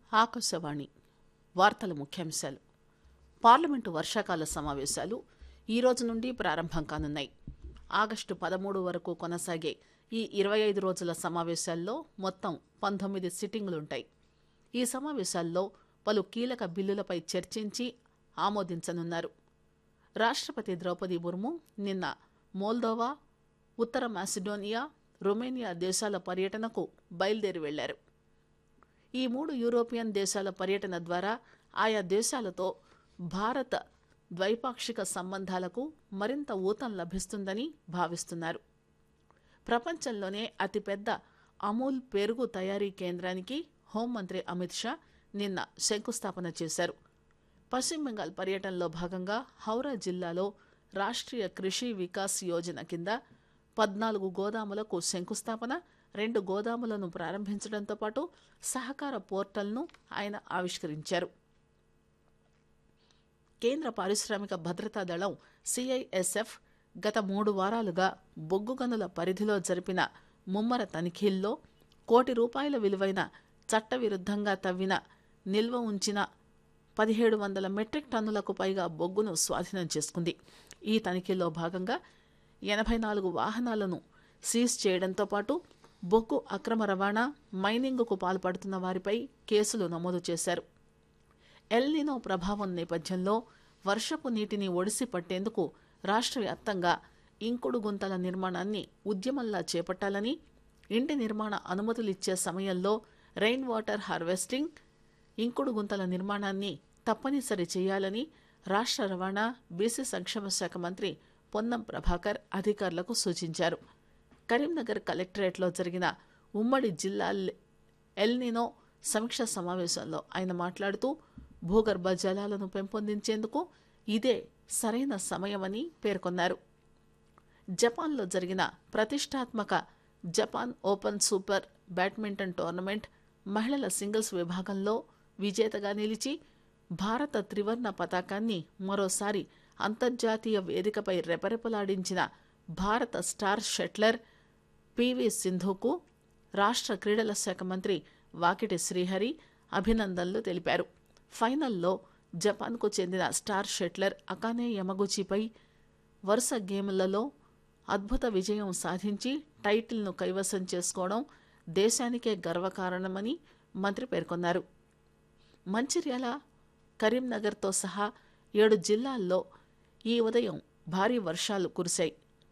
ఆకాశవాణి వార్తల ముఖ్యాంశాలు పార్లమెంటు వర్షాకాల సమావేశాలు ఈ రోజు నుండి ప్రారంభం కానున్నాయి ఆగస్టు పదమూడు వరకు కొనసాగే ఈ ఇరవై ఐదు రోజుల సమావేశాల్లో మొత్తం పంతొమ్మిది సిట్టింగులుంటాయి ఈ సమావేశాల్లో పలు కీలక బిల్లులపై చర్చించి ఆమోదించనున్నారు రాష్ట్రపతి ద్రౌపది ముర్ము నిన్న మోల్దోవా ఉత్తర మాసిడోనియా రొమేనియా దేశాల పర్యటనకు బయలుదేరి వెళ్లారు ఈ మూడు యూరోపియన్ దేశాల పర్యటన ద్వారా ఆయా దేశాలతో భారత ద్వైపాక్షిక సంబంధాలకు మరింత ఊతం లభిస్తుందని భావిస్తున్నారు ప్రపంచంలోనే అతిపెద్ద అమూల్ పెరుగు తయారీ కేంద్రానికి హోంమంత్రి అమిత్ షా నిన్న శంకుస్థాపన చేశారు పశ్చిమ బెంగాల్ పర్యటనలో భాగంగా హౌరా జిల్లాలో రాష్ట్రీయ కృషి వికాస్ యోజన కింద పద్నాలుగు గోదాములకు శంకుస్థాపన రెండు గోదాములను ప్రారంభించడంతో పాటు సహకార పోర్టల్ను ఆయన ఆవిష్కరించారు కేంద్ర పారిశ్రామిక భద్రతా దళం సిఐఎస్ఎఫ్ గత మూడు వారాలుగా బొగ్గు గనుల పరిధిలో జరిపిన ముమ్మర తనిఖీల్లో కోటి రూపాయల విలువైన చట్టవిరుద్ధంగా తవ్విన నిల్వ ఉంచిన పదిహేడు వందల మెట్రిక్ టన్నులకు పైగా బొగ్గును స్వాధీనం చేసుకుంది ఈ తనిఖీల్లో భాగంగా ఎనభై నాలుగు వాహనాలను సీజ్ చేయడంతో పాటు బొగ్గు అక్రమ రవాణా మైనింగుకు పాల్పడుతున్న వారిపై కేసులు నమోదు చేశారు ఎల్నినో ప్రభావం నేపథ్యంలో వర్షపు నీటిని ఒడిసి పట్టేందుకు రాష్ట్ర వ్యాప్తంగా ఇంకుడు గుంతల నిర్మాణాన్ని ఉద్యమంలా చేపట్టాలని ఇంటి నిర్మాణ అనుమతులిచ్చే సమయంలో రెయిన్ వాటర్ హార్వెస్టింగ్ ఇంకుడు గుంతల నిర్మాణాన్ని తప్పనిసరి చేయాలని రాష్ట్ర రవాణా బీసీ సంక్షేమ శాఖ మంత్రి పొన్నం ప్రభాకర్ అధికారులకు సూచించారు కరీంనగర్ కలెక్టరేట్లో జరిగిన ఉమ్మడి జిల్లా ఎల్నినో సమీక్ష సమావేశంలో ఆయన మాట్లాడుతూ భూగర్భ జలాలను పెంపొందించేందుకు ఇదే సరైన సమయమని పేర్కొన్నారు జపాన్లో జరిగిన ప్రతిష్టాత్మక Japan open super badminton tournament మహిళల సింగిల్స్ విభాగంలో విజేతగా నిలిచి భారత త్రివర్ణ పతాకాన్ని మరోసారి అంతర్జాతీయ వేదికపై రెపరెపలాడించిన భారత స్టార్ షట్లర్ పివి సింధుకు రాష్ట్ర క్రీడల శాఖ మంత్రి వాకిటి శ్రీహరి అభినందనలు తెలిపారు ఫైనల్లో జపాన్కు చెందిన స్టార్ షట్లర్ అకానే యమగుచిపై వరుస గేములలో అద్భుత విజయం సాధించి టైటిల్ను కైవసం చేసుకోవడం దేశానికే గర్వకారణమని మంత్రి పేర్కొన్నారు మంచిర్యాల కరీంనగర్తో సహా ఏడు జిల్లాల్లో ఈ ఉదయం భారీ వర్షాలు కురిశాయి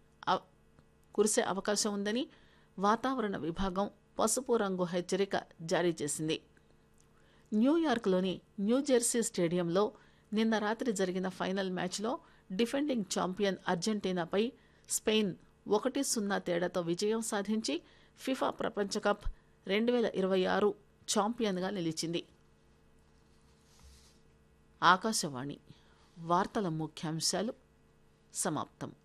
కురిసే అవకాశం ఉందని వాతావరణ విభాగం పసుపు రంగు హెచ్చరిక జారీ చేసింది న్యూయార్క్లోని న్యూజెర్సీ స్టేడియంలో నిన్న రాత్రి జరిగిన ఫైనల్ మ్యాచ్లో డిఫెండింగ్ ఛాంపియన్ అర్జెంటీనాపై స్పెయిన్ ఒకటి సున్నా తేడాతో విజయం సాధించి ఫిఫా ప్రపంచ కప్ రెండు వేల ఇరవై ఆరు ఛాంపియన్గా నిలిచింది ఆకాశవాణి వార్తల ముఖ్యాంశాలు సమాప్తం